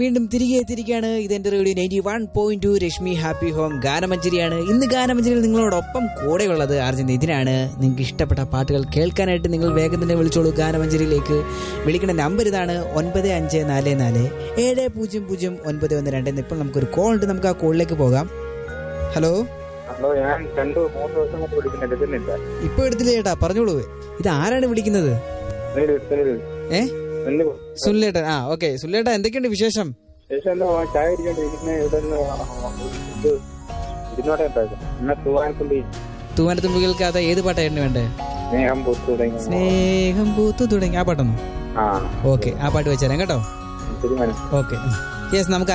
വീണ്ടും തിരികെ എത്തിയിരിക്കുകയാണ് ഇത് എന്റെ radio ninety one point two Rashmi happy home ഗാനമഞ്ചരിയാണ് ഇന്ന് ഗാനമഞ്ചരിയിൽ നിങ്ങളോടൊപ്പം കൂടെയുള്ളത് ആർജൻ ഇതിനാണ് നിങ്ങൾക്ക് ഇഷ്ടപ്പെട്ട പാട്ടുകൾ കേൾക്കാനായിട്ട് നിങ്ങൾ വേഗം തന്നെ വിളിച്ചോളൂ ഗാനമഞ്ചരിയിലേക്ക് വിളിക്കേണ്ട നമ്പർ ഇതാണ് ഒൻപത് അഞ്ച് നാല് നാല് ഏഴ് പൂജ്യം പൂജ്യം ഒൻപത് ഒന്ന് രണ്ട് ഇപ്പോൾ നമുക്കൊരു കോൾ ഉണ്ട് നമുക്ക് ആ കോളിലേക്ക് പോകാം ഹലോ ഹലോ ഞാൻ രണ്ടു മൂന്ന് ദിവസം കൊണ്ട് വിളിക്കുന്ന എടുക്കുന്നില്ല ഇപ്പൊ എടുത്തില്ല ചേട്ടാ പറഞ്ഞോളൂ ഇത് ആരാണ് വിളിക്കുന്നത് സുനിൽ സുനിൽ ഏ സുനിൽ സുനിലേട്ടൻ ആ ഓക്കെ സുനിലേട്ടാ എന്തൊക്കെയുണ്ട് വിശേഷം ശേഷം എന്താ ചായ അടിച്ചോണ്ടിരിക്കുന്ന ഇവിടെ നിന്ന് ഇത് ഇരുന്നോടെ ഉണ്ടായിരുന്നു എന്നാ തൂവാനത്തുമ്പി തൂവാനത്തുമ്പികൾക്ക് അത് ഏത് പാട്ടായിരുന്നു വേണ്ടേ സ്നേഹം പൂത്തു തുടങ്ങി സ്നേഹം പൂത്തു തുടങ്ങി ആ പാട്ടൊന്നും ആ ഓക്കെ ആ പാട്ട് വെച്ചുതരാം കേട്ടോ ശരി മനസ്സിലായി ഓക്കെ യെസ് നമുക്ക്